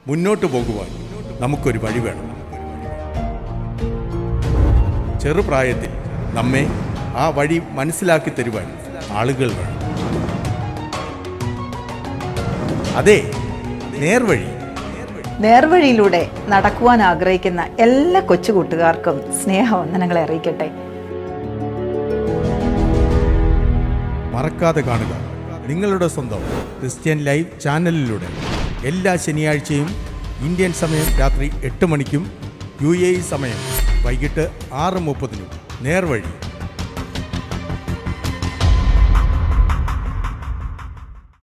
മുന്നോട്ട് പോകുവാൻ നമുക്കൊരു വഴി വേണം ചെറുപ്രായത്തിൽ നമ്മെ ആ വഴി മനസ്സിലാക്കി തരുവാൻ ആളുകൾ വേണം അതെ നേർവഴി നേർവഴിയിലൂടെ നടക്കുവാൻ ആഗ്രഹിക്കുന്ന എല്ലാ കൊച്ചു കൂട്ടുകാർക്കും സ്നേഹവന്ദനങ്ങളെ അറിയിക്കട്ടെ മറക്കാതെ കാണുക നിങ്ങളുടെ സ്വന്തം ക്രിസ്ത്യൻ ലൈവ് ചാനലിലൂടെ എല്ലാ ശനിയാഴ്ചയും ഇന്ത്യൻ സമയം രാത്രി എട്ട് മണിക്കും യു എ ഇ സമയം വൈകിട്ട് ആറ് മുപ്പതിനും നേർവഴി